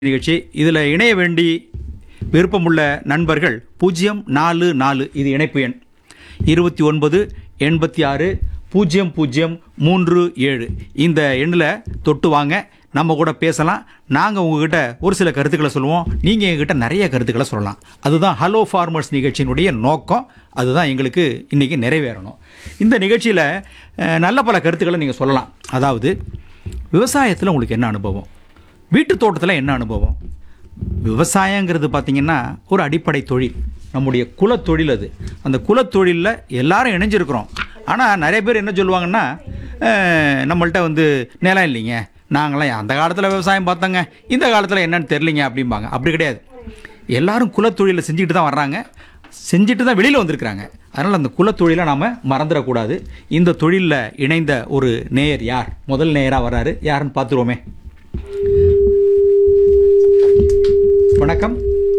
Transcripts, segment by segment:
நிகழ்ச்சி இதில் இணைய வேண்டி விருப்பமுள்ள நண்பர்கள் பூஜ்ஜியம் நாலு நாலு இது இணைப்பு எண் இருபத்தி ஒன்பது எண்பத்தி ஆறு பூஜ்ஜியம் பூஜ்ஜியம் மூன்று ஏழு இந்த எண்ணில் தொட்டு வாங்க நம்ம கூட பேசலாம் நாங்கள் உங்ககிட்ட ஒரு சில கருத்துக்களை சொல்லுவோம் நீங்கள் எங்ககிட்ட நிறைய கருத்துக்களை சொல்லலாம் அதுதான் ஹலோ ஃபார்மர்ஸ் நிகழ்ச்சியினுடைய நோக்கம் அதுதான் எங்களுக்கு இன்றைக்கி நிறைவேறணும் இந்த நிகழ்ச்சியில் அஹ், நல்ல பல கருத்துக்களை நீங்கள் சொல்லலாம் அதாவது விவசாயத்தில் உங்களுக்கு என்ன அனுபவம் வீட்டு தோட்டத்தில் என்ன அனுபவம் விவசாயங்கிறது பார்த்திங்கன்னா ஒரு அடிப்படை தொழில் நம்முடைய குலத்தொழில் அது அந்த குலத்தொழிலில் எல்லாரும் இணைஞ்சிருக்கிறோம் ஆனால் நிறைய பேர் என்ன சொல்லுவாங்கன்னா அஹ், நம்மள்ட்ட வந்து நிலம் இல்லைங்க நாங்களாம் அந்த காலத்தில் விவசாயம் பார்த்தோங்க இந்த காலத்தில் என்னன்னு தெரிலிங்க அப்படிம்பாங்க அப்படி கிடையாது எல்லாரும் குலத்தொழிலை செஞ்சுக்கிட்டு தான் வர்றாங்க செஞ்சுட்டு தான் வெளியில் வந்திருக்கிறாங்க அதனால் அந்த குலத்தொழிலை நாம் மறந்துடக்கூடாது இந்த தொழிலில் இணைந்த ஒரு நேயர் யார் முதல் நேயராக வர்றாரு யாருன்னு பார்த்துருவோமே வணக்கம்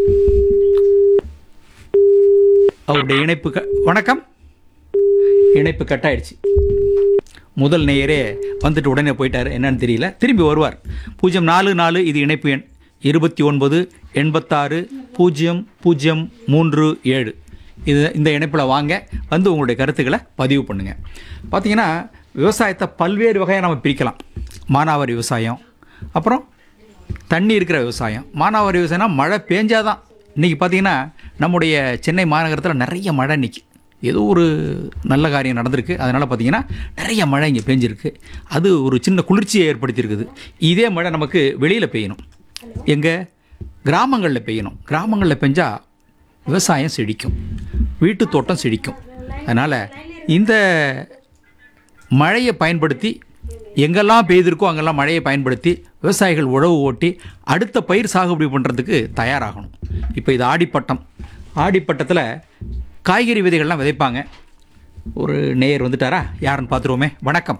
அவருடைய இணைப்பு க வணக்கம் இணைப்பு கட் ஆயிடுச்சு முதல் நேயரே வந்துட்டு உடனே போயிட்டார் என்னன்னு தெரியல திரும்பி வருவார் பூஜ்ஜியம் நாலு நாலு இது இணைப்பு எண் இருபத்தி ஒன்பது எண்பத்தாறு பூஜ்ஜியம் பூஜ்ஜியம் மூன்று ஏழு இது இந்த இணைப்பில் வாங்க வந்து உங்களுடைய கருத்துக்களை பதிவு பண்ணுங்கள் பார்த்தீங்கன்னா விவசாயத்தை பல்வேறு வகையாக நம்ம பிரிக்கலாம் மானாவாரி விவசாயம் அப்புறம் தண்ணி இருக்கிற விவசாயம் மானாவாரி விவசாயம்னா மழை பேஞ்சாதான் இன்றைக்கி பார்த்தீங்கன்னா நம்முடைய சென்னை மாநகரத்தில் நிறைய மழை நிற்கி ஏதோ ஒரு நல்ல காரியம் நடந்திருக்கு அதனால் பார்த்தீங்கன்னா நிறைய மழை இங்கே பேஞ்சிருக்கு அது ஒரு சின்ன குளிர்ச்சியை ஏற்படுத்தியிருக்குது இதே மழை நமக்கு வெளியில் பெய்யணும் எங்கே கிராமங்களில் பெய்யணும் கிராமங்களில் பெஞ்சால் விவசாயம் செழிக்கும் வீட்டு தோட்டம் செழிக்கும் அதனால் இந்த மழையை பயன்படுத்தி எங்கெல்லாம் பெய்திருக்கோ அங்கெல்லாம் மழையை பயன்படுத்தி விவசாயிகள் உழவு ஓட்டி அடுத்த பயிர் சாகுபடி பண்ணுறதுக்கு தயாராகணும் இப்போ இது ஆடிப்பட்டம் ஆடிப்பட்டத்தில் காய்கறி விதைகள்லாம் விதைப்பாங்க ஒரு நேயர் வந்துட்டாரா யாருன்னு பார்த்துருவோமே வணக்கம்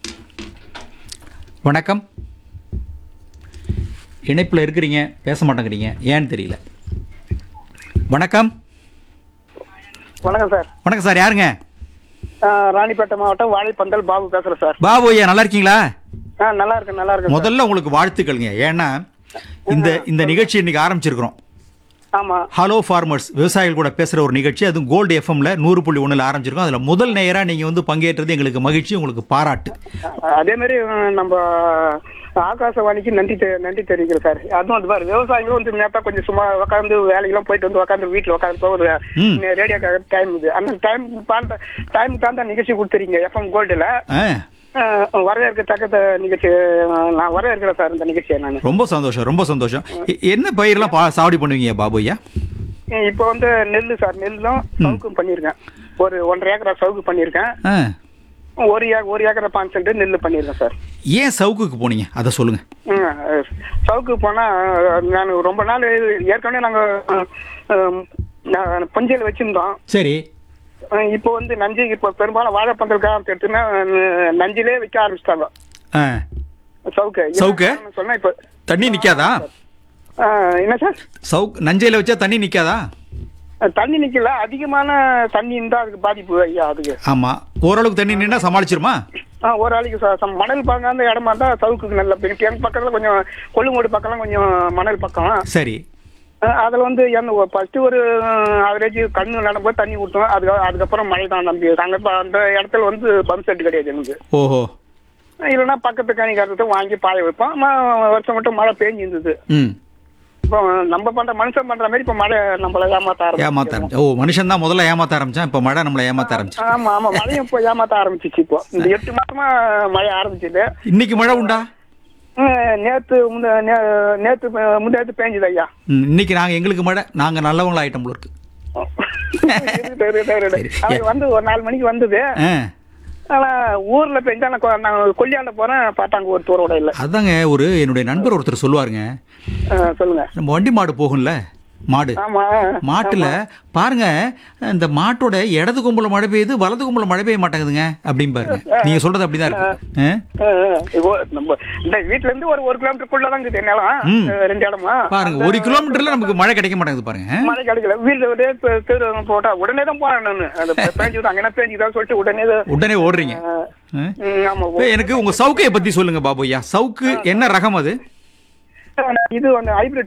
வணக்கம் இணைப்பில் இருக்கிறீங்க பேச மாட்டேங்கிறீங்க ஏன்னு தெரியல வணக்கம் வணக்கம் சார் வணக்கம் சார் யாருங்க ஆ, ராணிப்பேட்டை மாவட்டம் வாழைப்பந்தல் பாபு பேசுறேன் சார் பாபு ஐயா நல்லா இருக்கீங்களா ஆ நல்லா இருக்கேன் நல்லா இருக்கேன் சார். முதல்ல உங்களுக்கு வாழ்த்துக்கள்ங்க ஏன்னா இந்த இந்த நிகழ்ச்சி இன்னைக்கு ஆரம்பிச்சிருக்கிறோம் ஆமா ஹலோ ஃபார்மர்ஸ் விவசாயிகள் கூட பேசுகிற ஒரு நிகழ்ச்சி அதுவும் கோல்டு எஃப்எம்ல நூறு புள்ளி ஒன்றில் ஆரம்பிச்சிருக்கோம் அதில் முதல் நேயராக நீங்கள் வந்து பங்கேற்றது எங்களுக்கு மகிழ்ச்சி உங்களுக்கு பாராட்டு அதே மாதிரி ம், நம்ம ஆகாசவாணிக்கு நன்றி தெ- நன்றி தெரிவிக்கிறேன் சார் அதுவும் அது மாதிரி விவசாயிகளும் வந்து நேத்தா கொஞ்சம் சும்மா உட்காந்து வேலைக்கெல்லாம் போயிட்டு வந்து உட்காந்து வீட்டில் உட்காந்து போகுது ம். ரேடியோக்காக டைம் இது அந்த டைம் பார்த்த டைம் தான் நிகழ்ச்சி கொடுத்துறீங்க எஃப்எம் கோல்டுல ஆ வரவேற்கத்தக்க நிகழ்ச்சி ஆ, நான் வரவேற்கிறேன் சார் இந்த நிகழ்ச்சியை நான் ரொம்ப சந்தோஷம் ரொம்ப சந்தோஷம் எ- என்ன பயிரெலாம் பா சாவடி பண்ணுவீங்க பாபு ஐயா இப்போ வந்து நெல் சார் நெல்லும் சவுக்கும் பண்ணியிருக்கேன் ஒரு ஒன்றரை ஏக்கரா சவுக்கு பண்ணியிருக்கேன் ஆ ஒரு ஏ ஒரு ஏக்கரை பாஞ்சு சென்ட் நெல் பண்ணியிருக்கேன் சார் ஏன் சவுக்குக்கு போனீங்க அதை சொல்லுங்கள் ம், அஹ், சவுக்கு போனால் நான் ரொம்ப நாள் ஏற்கனவே நாங்கள் பஞ்சையில் வச்சுருந்தோம் சரி அஹ், இப்போ வந்து நஞ்சு இப்போ பெரும்பாலும் வாழைப்பந்தலுக்காக எடுத்துன்னா நஞ்சிலே விற்க ஆரம்பிச்சிட்டாங்க ஆ சவுக்கு சவுக்கு? சொன்னால் இப்போ தண்ணி நிற்காதா அஹ், என்ன சார் சவுக் நஞ்சையில் வச்சா தண்ணி நிற்காதா தண்ணி நிற்கல அதிகமான தண்ணி இருந்தால் அதுக்கு பாதிப்பு ஐயா அதுக்கு ஆமாம் ஓரளவுக்கு தண்ணி நின்னா சமாளிச்சிருமா ஆ ஒரு ஆளுக்கு ச- ச- மணல் பாங்காந்த இடமா இருந்தால் சவுக்குக்கு நல்ல பெரிய எங்கள் பக்கத்தில் கொஞ்சம் கொள்ளுங்கோடு பக்கம்லாம் கொஞ்சம் மணல் பக்கம் சரி அதில் வந்து என்ன ஃபர்ஸ்ட் ஒரு ஆவரேஜ் கண்ணு நடும்போது தண்ணி ஊற்றும் அதுக்கு அதுக்கப்புறம் மழை தான் நம்பி அங்கே இப்போ அந்த இடத்துல வந்து பம்ப் செட் கிடையாது எனக்கு ஓஹோ இல்லைன்னா பக்கத்து கணிகாரத்தை வாங்கி பாய வைப்போம் ம- வருஷம் மட்டும் மழை பேஞ்சு இருந்தது ம் இப்போ நம்ம பண்ற மனுஷன் பண்ற மாதிரி இப்போ மழை நம்மள ஏமாத்த ஏமாத்த ஆரம்பிச்சு ஆரம்பிச்சு ஓ மனுஷன் தான் முதல்ல ஏமாத்த ஆரம்பிச்சான் இப்போ மழை நம்மளை ஏமாத்த ஆரம்பிச்சு ஆமா ஆமா மழையும் இப்போ ஏமாத்த ஆரம்பிச்சிச்சு இப்போ இந்த எட்டு மாசமா மழை ஆரம்பிச்சது இன்னைக்கு மழை உண்டா ம், நேத்து முந்த நே- நேத்து முந்தேத்து பேஞ்சுது ஐயா ம், இன்னைக்கு நாங்கள் எங்களுக்கு மழை நாங்கள் நல்லவங்களா ஆயிட்டோம் போல இருக்கு சரி, சரி, சரி. அது வந்து ஒரு நாலு மணிக்கு வந்தது ஆ ஆனா ஊர்ல பெஞ்சா நான் கொ- நான் கொல்லியாண்ட போறேன் பார்த்தாங்க ஒரு தூரோட இல்ல அதாங்க ஒரு என்னுடைய நண்பர் ஒருத்தர் சொல்லுவாருங்க ஆ, சொல்லுங்க நம்ம வண்டி மாடு போகும்ல மாடு ஆமா மாட்டுல பாருங்க இந்த மாட்டோட இடது கும்பல மழை பெய்யுது வலது கும்பல மழை பெய்ய மாட்டேங்குதுங்க அப்படிம்பாருங்க நீங்க சொல்றது அப்படிதான் இருக்கு ஆ? ஆ, ஆ. இப்போ நம்ம இந்த வீட்ல இருந்து ஒரு ஒரு கிலோமீட்டருக்குள்ள தான் இருக்குது நிலம் ம். அஹ், ரெண்டு இடமா பாருங்க ஒரு கிலோமீட்டர்ல நமக்கு மழை கிடைக்க மாட்டேங்குது பாருங்க மழை கிடைக்கல வீட்டுல ஒரே தெ- தெரு போட்டா உடனே தான் போறேன் நான் அந்த பேஞ்சு அங்கே பேஞ்சுதான் சொல்லிட்டு உடனே தான், உடனே ஓடுறீங்க ஆ, ஆ? ம், ஆமா இப்ப எனக்கு உங்க சவுக்கையை பத்தி சொல்லுங்க பாபு ஐயா சவுக்கு என்ன ரகம் அது இது வந்து ஹைபிரிட்